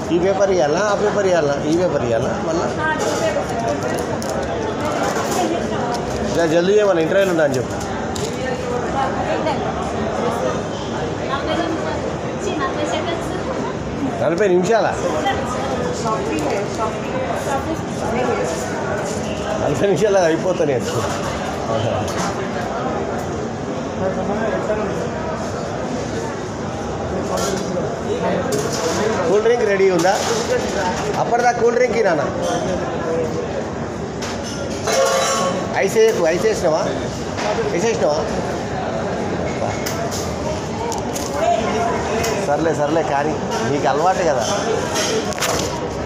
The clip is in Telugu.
ఈ పేపర్ ఇవ్వాలా ఆ పేపర్ ఇవ్వాలా ఈ పేపర్ ఇవ్వాలా మళ్ళీ ఇలా జల్దీ చేయమని ఇంటర్వ్యూలు ఉందా అని చెప్పు నలభై నిమిషాల నలభై నిమిషాలు అయిపోతాను నేను కూల్ డ్రింక్ రెడీ ఉందా అప్పటిదాకా కూల్ డ్రింక్ నాన్న ఐస్ వేయకు ఐస్ వేసినావా వేసేసినావా సర్లే సర్లే కానీ నీకు అలవాటు కదా